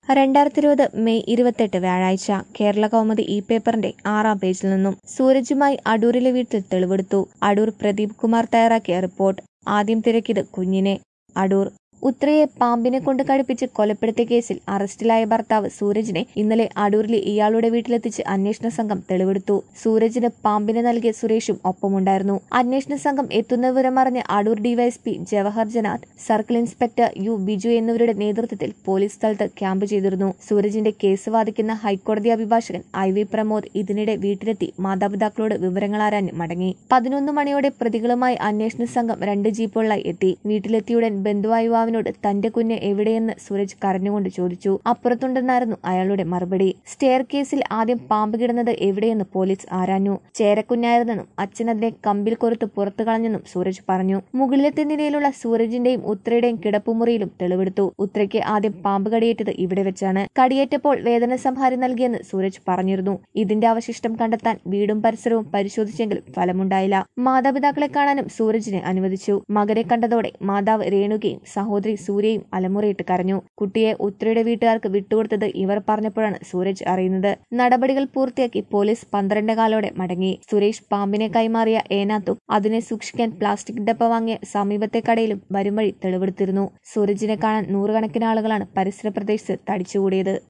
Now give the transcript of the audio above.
രണ്ടായിരത്തി ഇരുപത് മെയ് ഇരുപത്തെട്ട് വ്യാഴാഴ്ച കേരള കൗമുദി ഇ പേപ്പറിന്റെ ആറാം പേജിൽ നിന്നും സൂരജുമായി അടൂരിലെ വീട്ടിൽ തെളിവെടുത്തു അടൂർ പ്രദീപ് കുമാർ തയ്യാറാക്കിയ റിപ്പോർട്ട് ആദ്യം തിരക്കിയത് കുഞ്ഞിനെ അടൂർ ഉത്രയെ പാമ്പിനെ കൊണ്ട് കടുപ്പിച്ച് കൊലപ്പെടുത്തിയ കേസിൽ അറസ്റ്റിലായ ഭർത്താവ് സൂരജിനെ ഇന്നലെ അടൂരിലെ ഇയാളുടെ വീട്ടിലെത്തിച്ച് അന്വേഷണ സംഘം തെളിവെടുത്തു സൂരജിന് പാമ്പിനെ നൽകിയ സുരേഷും ഒപ്പമുണ്ടായിരുന്നു അന്വേഷണ സംഘം എത്തുന്ന വിവരം അറിഞ്ഞ Adoor DYSP Jawahar Janath circle inspector U Biju എന്നിവരുടെ നേതൃത്വത്തിൽ പോലീസ് സ്ഥലത്ത് ക്യാമ്പ് ചെയ്തിരുന്നു സൂരജിന്റെ കേസ് വാദിക്കുന്ന ഹൈക്കോടതി അഭിഭാഷകൻ ഐ വി പ്രമോദ് ഇതിനിടെ വീട്ടിലെത്തി മാതാപിതാക്കളോട് വിവരങ്ങൾ ആരാഞ്ഞ് മടങ്ങി പതിനൊന്ന് മണിയോടെ പ്രതികളുമായി അന്വേഷണ സംഘം രണ്ട് ജീപ്പുകളിലായി എത്തി വീട്ടിലെത്തിയുടൻ ബന്ധുവായ യുവാവിനോട് തന്റെ കുഞ്ഞ് എവിടെയെന്ന് സൂരജ് കരഞ്ഞുകൊണ്ട് ചോദിച്ചു അപ്പുറത്തുണ്ടെന്നായിരുന്നു അയാളുടെ മറുപടി സ്റ്റെയർ കേസിൽ ആദ്യം പാമ്പ് കിടന്നത് എവിടെയെന്ന് പോലീസ് ആരാഞ്ഞു ചേരക്കുഞ്ഞായിരുന്നെന്നും അച്ഛൻ അതിനെ കമ്പിൽ കൊറുത്ത് പുറത്തു കളഞ്ഞെന്നും സൂരജ് പറഞ്ഞു മുകളിലത്തെ നിലയിലുള്ള സൂരജിന്റെയും ഉത്രയുടെയും കിടപ്പുമുറിയിലും തെളിവെടുത്തു ഉത്രയ്ക്ക് ആദ്യം പാമ്പ് കടിയേറ്റത് ഇവിടെ വെച്ചാണ് കടിയേറ്റപ്പോൾ വേദന സംഹാരം നൽകിയെന്ന് സൂരജ് പറഞ്ഞിരുന്നു ഇതിന്റെ അവശിഷ്ടം കണ്ടെത്താൻ വീടും പരിസരവും പരിശോധിച്ചെങ്കിലും ഫലമുണ്ടായില്ല മാതാപിതാക്കളെ കാണാനും സൂരജിനെ അനുവദിച്ചു മകനെ കണ്ടതോടെ മാതാവ് രേണുകയും സഹോദരി സൂര്യയും അലമുറയിട്ട് കരഞ്ഞു കുട്ടിയെ ഉത്രയുടെ വീട്ടുകാർക്ക് വിട്ടുകൊടുത്തത് ഇവർ പറഞ്ഞപ്പോഴാണ് സൂരജ് അറിയുന്നത് നടപടികൾ പൂർത്തിയാക്കി പോലീസ് പന്ത്രണ്ട് കാലോടെ മടങ്ങി സുരേഷ് പാമ്പിനെ കൈമാറിയ ഏനാത്തും അതിനെ സൂക്ഷിക്കാൻ പ്ലാസ്റ്റിക് ഡപ്പ വാങ്ങിയ സമീപത്തെ കടയിലും വരും വഴി തെളിവെടുത്തിരുന്നു സൂരജിനെ കാണാൻ നൂറുകണക്കിന് ആളുകളാണ് പരിസര പ്രദേശത്ത് തടിച്ചുകൂടിയത്